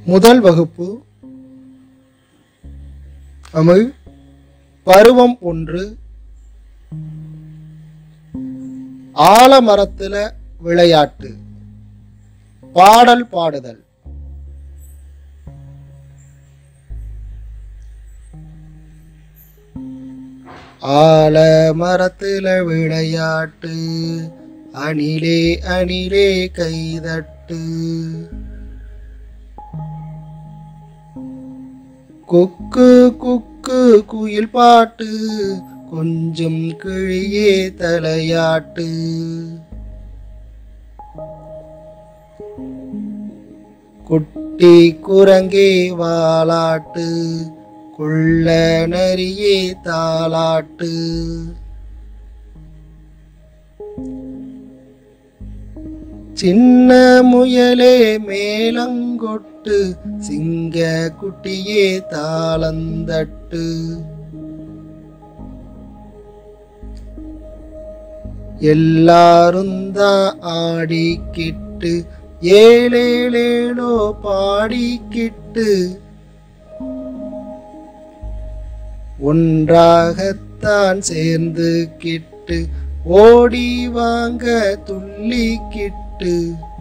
முதல் வகுப்பு தமிழ் பருவம் ஒன்று ஆலமரத்துல விளையாட்டு பாடல் பாடுதல் ஆலமரத்துல விளையாட்டு அணிலே அணிலே கைதட்டு கொக்கு கொக்கு குயில் பாட்டு கொஞ்சம் கிழியே தலையாட்டு குட்டி குரங்கே வாலாட்டு குள்ள நரியே தாலாட்டு சின்ன முயலே மேலங்கொட்டு சிங்க குட்டியே தாளந்தட்டு எல்லாரும் தான் ஆடிக்கிட்டு ஏழேழேழோ பாடிக்கிட்டு ஒன்றாகத்தான் சேர்ந்து கிட்டு ஓடி வாங்க துள்ளிக்கிட்டு